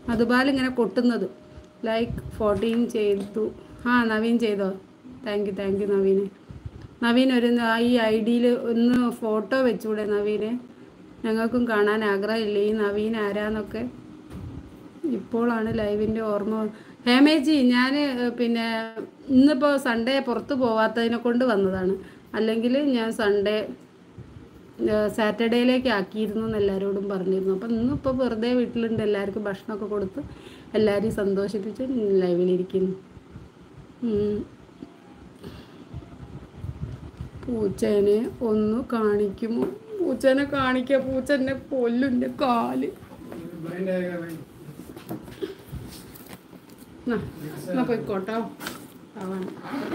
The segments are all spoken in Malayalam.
മധുബാൽ ഇങ്ങനെ കൊട്ടുന്നത് ലൈക്ക് ഫോർട്ടീൻ ചെയ്തു ആ നവീൻ ചെയ്തോ താങ്ക് യു താങ്ക് യു നവീന് നവീൻ ഒരു ന- ഈ ഐ ഡിയിൽ ഒന്ന് ഫോട്ടോ വെച്ചൂടെ നവീന് ഞങ്ങൾക്കും കാണാൻ ആഗ്രഹമില്ല ഈ നവീൻ ആരാന്നൊക്കെ ഇപ്പോഴാണ് ലൈവിൻ്റെ ഓർമ്മ വ- ഹേമേജി ഞാൻ പിന്നെ ഇന്നിപ്പോൾ സൺഡേ പുറത്ത് പോവാത്തതിനെ കൊണ്ട് വന്നതാണ് അല്ലെങ്കിൽ ഞാൻ സൺഡേ സാറ്റർഡേയിലേക്ക് ആക്കിയിരുന്നു എന്ന് എല്ലാവരോടും പറഞ്ഞിരുന്നു അപ്പം ഇന്നിപ്പോൾ വെറുതെ വീട്ടിലുണ്ട് എല്ലാവർക്കും ഭക്ഷണമൊക്കെ കൊടുത്ത് എല്ലാവരെയും സന്തോഷിപ്പിച്ച് ലൈവിലിരിക്കുന്നു ഉം. പൂച്ചേനെ ഒന്ന് കാണിക്കുമോ പൂച്ചേനെ കാണിക്കുക പൂച്ച എന്നെ കൊല്ലുൻ്റെ കാല് എന്നാ, എന്നാ പോയിക്കോട്ടോ ആവാണ്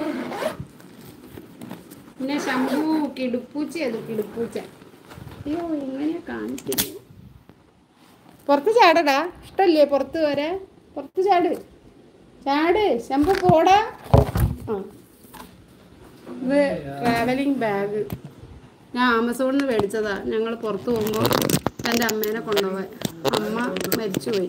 പിന്നെ ശംഭു കിടുപ്പൂച്ച അത് കിടുപ്പൂച്ച അയ്യോ എങ്ങനെയാ കാണിക്കുന്നു പുറത്ത് ചാടടാ ഇഷ്ടല്ലേ പുറത്ത് വരെ പുറത്ത് ചാട് ചാട് ശംഭു പോടാ ആ ഇത് ട്രാവലിംഗ് ബാഗ് ഞാൻ ആമസോണിൽ നിന്ന് മേടിച്ചതാ ഞങ്ങൾ പുറത്ത് പോകുമ്പോൾ എൻ്റെ അമ്മേനെ കൊണ്ടുപോകാൻ അമ്മ മരിച്ചുപോയി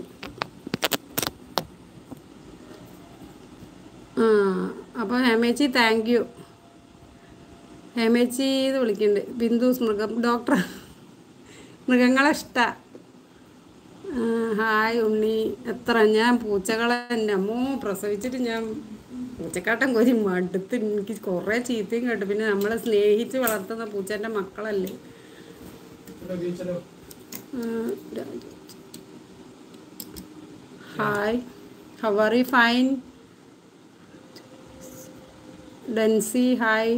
ആ അപ്പോൾ ഹേമേച്ചി താങ്ക് യു ഹേമേച്ചി എന്ന് വിളിക്കുന്നുണ്ട് ബിന്ദുസ് മൃഗം ഡോക്ടർ മൃഗങ്ങളെ ഇഷ്ടാ ആ, ഹായ് ഉണ്ണി എത്ര ഞാൻ പൂച്ചകളെ എൻ്റെ അമ്മോ പ്രസവിച്ചിട്ട് ഞാൻ പൂച്ചക്കാട്ടം കോരി മടുത്ത് എനിക്ക് കുറേ ചീത്തയും കേട്ടു പിന്നെ നമ്മളെ സ്നേഹിച്ച് വളർത്തുന്ന പൂച്ചേൻ്റെ മക്കളല്ലേ ആ, Raju. Hi how are you fine Densy hi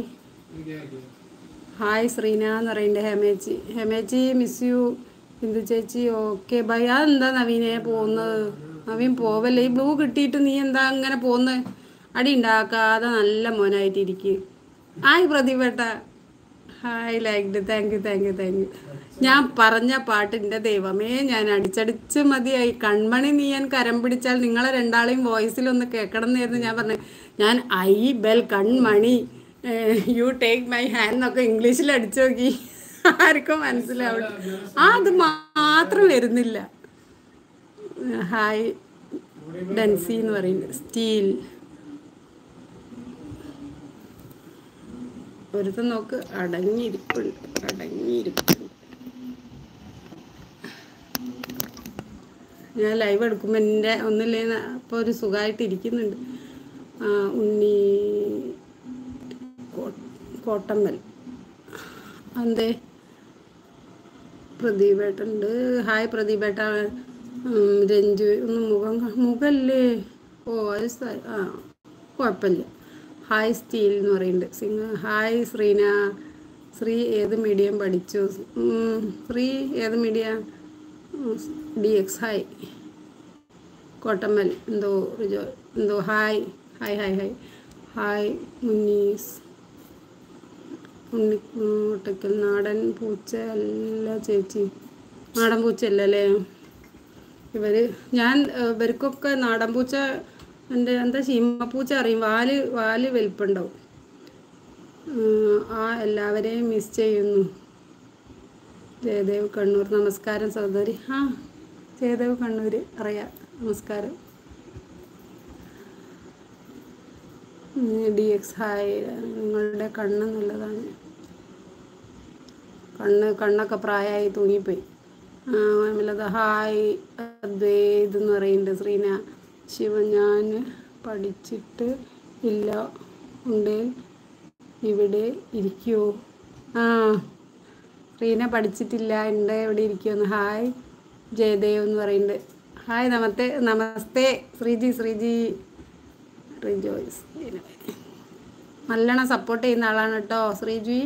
hi Sreena എന്ന് പറയുന്നുണ്ട് ഹേമേച്ചി ഹേമേച്ചി മിസ് യു ബിന്ദു ചേച്ചി ഓക്കെ ബൈ അതെന്താ നവീനെ പോകുന്നത് നവീൻ പോവല്ലേ ഈ ബ്ലൂ കിട്ടിയിട്ട് നീ എന്താ അങ്ങനെ പോകുന്നത് അടി ഉണ്ടാക്കാതെ നല്ല മോനായിട്ടിരിക്കും ഹായ് പ്രതിഭേട്ട hi like thank you thank you thank you ഞാൻ പറഞ്ഞ പാട്ടിൻ്റെ ദൈവമേ ഞാൻ അടിച്ചടിച്ച് മതിയായി കൺമണി നീ ഞാൻ കരം പിടിച്ചാൽ നിങ്ങളെ രണ്ടാളെയും വോയിസിലൊന്ന് കേൾക്കണം എന്നായിരുന്നു ഞാൻ പറഞ്ഞത് ഞാൻ I bell Kanmani you take my hand എന്നൊക്കെ ഇംഗ്ലീഷിൽ അടിച്ചു നോക്കി ആർക്കും മനസ്സിലാവും ആ അത് മാത്രം വരുന്നില്ല ഹായ് ഡെൻസി എന്ന് പറയുന്നത് സ്റ്റീൽ ഒരുത്തൻ നോക്ക് അടങ്ങിയിരിപ്പുണ്ട് അടങ്ങിയിരിപ്പുണ്ട് ഞാൻ ലൈവ് എടുക്കുമ്പോൾ എൻ്റെ ഒന്നില്ലേ ഇപ്പോൾ ഒരു സുഖമായിട്ട് ഇരിക്കുന്നുണ്ട് ആ, ഉണ്ണി കോ- കോട്ടമ്മൽ അന്തേ പ്രദീപേട്ടുണ്ട് ഹായ് പ്രദീപേട്ട ഉം, രഞ്ജു ഒന്ന് മുഖം കാ- മുഖല്ലേ ഓ അത് സ- ആ കുഴപ്പമില്ല ഹായ് സ്റ്റീൽ എന്ന് പറയുന്നുണ്ട് സിംഗ് ഹായ് ശ്രീന ശ്രീ ഏത് മീഡിയം പഠിച്ചു ഉം, ശ്രീ ഏത് medium D X hi Kottammal എന്തോ റിജോ എന്തോ hi hi hi hi hi മുന്നീസ് ഉണ്ണിക്കൽ നാടൻ പൂച്ച അല്ല ചേച്ചി നാടൻ പൂച്ച അല്ലല്ലേ ഇവർ ഞാൻ ഏഹ്, ഇവർക്കൊക്കെ നാടൻ പൂച്ച എൻ്റെ എന്താ ചീമപ്പൂച്ച അറിയും വാല് വാല് വലിപ്പുണ്ടാവും ഉം, ആ എല്ലാവരെയും മിസ് ചെയ്യുന്നു ജയദേവ് കണ്ണൂർ നമസ്കാരം സഹോദരി ആ ജയദേവ് കണ്ണൂർ അറിയാം നമസ്കാരം ഡി എക്സ് ഹായ് നിങ്ങളുടെ കണ്ണ് നല്ലതാണ് കണ്ണ് കണ്ണൊക്കെ പ്രായമായി തൂങ്ങിപ്പോയി ആ, അമലത ഹായ് അദ്വൈത് എന്ന് പറയുന്നുണ്ട് ശ്രീന ശിവ ഞാൻ പഠിച്ചിട്ട് ഇല്ല ഉണ്ട് ഇവിടെ ഇരിക്കുമോ ആ റീന പഠിച്ചിട്ടില്ല ഉണ്ട് ഇവിടെ ഇരിക്കുമെന്ന് ഹായ് ജയദേവ് എന്ന് പറയുന്നുണ്ട് ഹായ് നമത്തെ നമസ്തേ ശ്രീജി ശ്രീജി റിജോയ്സ് നല്ലോണം സപ്പോർട്ട് ചെയ്യുന്ന ആളാണ് കേട്ടോ Sreeji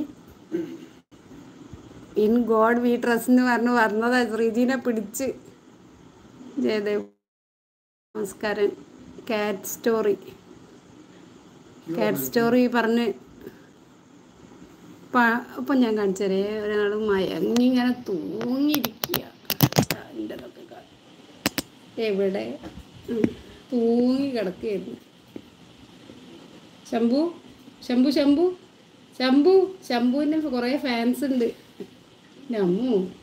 in God we trust എന്ന് പറഞ്ഞ് വന്നതാ ശ്രീജീനെ പിടിച്ച് ജയദേവ് നമസ്കാരം കാറ്റ് സ്റ്റോറി കാറ്റ് സ്റ്റോറി പറഞ്ഞ് പ- ഇപ്പം ഞാൻ കാണിച്ചതരേ ഒരാൾ മയങ്ങി ഇങ്ങനെ തൂങ്ങിയിരിക്കുക എൻ്റെതൊക്കെ കാ- എവിടെ ഉം. തൂങ്ങി കിടക്കുകയായിരുന്നു ശംഭു ശംഭു ശംഭു ശംഭു ശംഭുവിൻ്റെ കുറേ ഫാൻസ് ഉണ്ട് എൻ്റെ അമ്മു